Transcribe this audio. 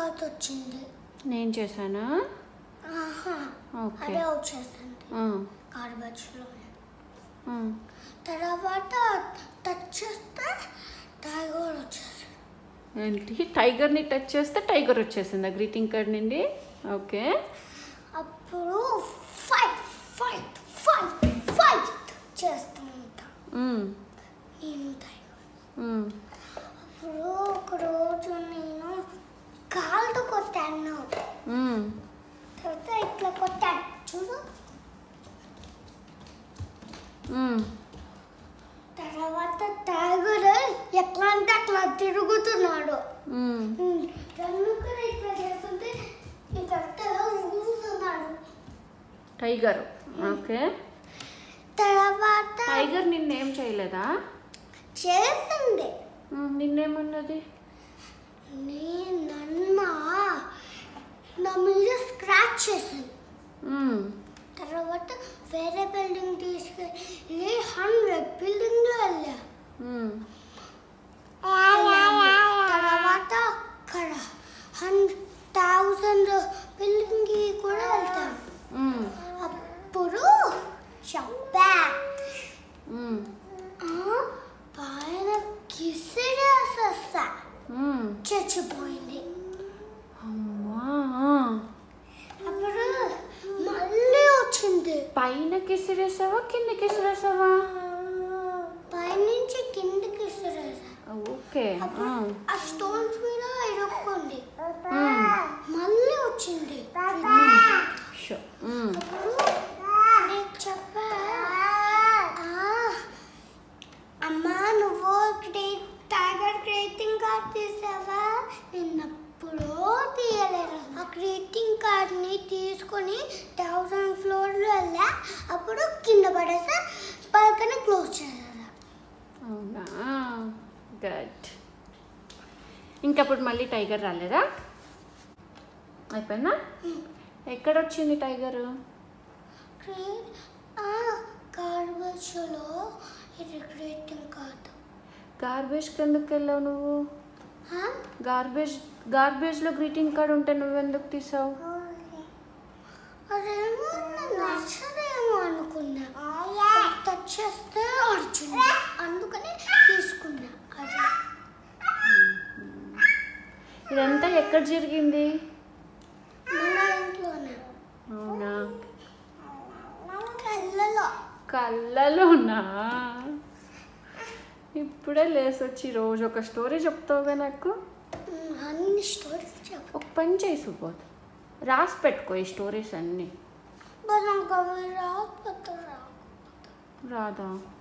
Card వచ్చింది నేను చేశానా ఆహా ఓకే అదే వచ్చేసింది ఆ, గార్బేజ్లో ఆ. తర్వాత టచ్ చేస్తే టైగర్ వచ్చేసింది ఏంటి టైగర్ని టచ్ చేస్తే టైగర్ వచ్చేసిందా గ్రీటింగ్ కార్డ్ నుండి ఓకే అప్పుడు ఫైట్ ఫైట్ ఫైట్ ఫైట్ చేస్తూ ఉంటా ఉమ్, నేను టైగర్ ఉమ్. అప్పుడు ఒక రోజు నేను కాలుతో కొట్టాను ఉమ్, తర్వాత ఇట్లా కొట్టాను చూడు ఉమ్. తర్వాత టైగర్ ఎట్లా అంటే అట్లా తిరుగుతున్నాడు ఉమ్. రన్ను కూడా ఇట్లా చేస్తుంటే ఇక్కడ ఊగుతున్నాడు టైగర్ ఓకే తర్వాత టైగర్ నిన్నేం చేయలేదా చేసింది ఉమ్, నిన్నేమన్నది నేను నన్న నా మీద స్క్రాచ్ చేసింది ఉమ్, తర్వాత వేరే బిల్డింగ్ తీసుకెళ్ళి హండ్రెడ్ బిల్డింగ్లో వెళ్ళా ఉమ్, తర్వాత అక్కడ హండ్రెడ్ థౌసండ్ బిల్డింగ్కి కూడా వెళ్తాం ఉమ్, అప్పుడు చెప్పా ఉమ్, ఆ, పైన కిసిరేసేస్తా ఉమ్. చచ్చిపోయింది అమ్మా అప్పుడు మళ్ళీ వచ్చింది పైన కిసిరేసావా కింద కిసిరేసావా పైనుంచి కిందకి విసిరేసా ఓకే ఆ. ఆ స్టోన్స్ మీద ఇరుక్కుంది ఉమ్, మళ్ళీ వచ్చింది షో. ఉమ్, అప్పుడు నేను చెప్పా "ఆ, అమ్మా నువ్వు క్రే- టైగర్ గ్రీటింగ్ కార్డ్ తీసావా నిన్నప్పుడో తీయలేదు ఆ గ్రీటింగ్ కార్డ్ని తీసుకొని థౌసండ్ ఫ్లోర్లో వెళ్ళా అప్పుడు కింద పడేసా పక్కన క్లోజ్ చేసేసా అవునా గుడ్ ఇంకప్పుడు మళ్ళీ టైగర్ రాలేదా అయిపోయిందా ఎక్కడొచ్చింది టైగరు గార్బేజ్లో ఇది గ్రీటింగ్ కార్డ్ గార్బేజ్కి ఎందుకు వెళ్ళావు నువ్వు గార్బేజ్ గార్బేజ్లో గ్రీటింగ్ కార్డ్ ఉంటే నువ్వెందుకు తీసావు అదేమో నాకు నచ్చదేమో అనుకున్నా టచ్ చేస్తే అర్జున్ అందుకని తీసుకున్నా అది ఇదంతా ఎక్కడ జరిగింది మన ఇంట్లోనే అవునా కళ్ళలో కళ్ళలోనా ఇప్పుడే లేసొచ్చి రోజు ఒక స్టోరీ చెప్తావుగా నాకు ఉమ్, అన్ని స్టోరీస్ చెప్పు ఒక పని చేసి పోదు రాసి పెట్టుకో ఈ స్టోరీస్ అన్నీ బట్ నాకు అవి రాకపోతే రావు రాదా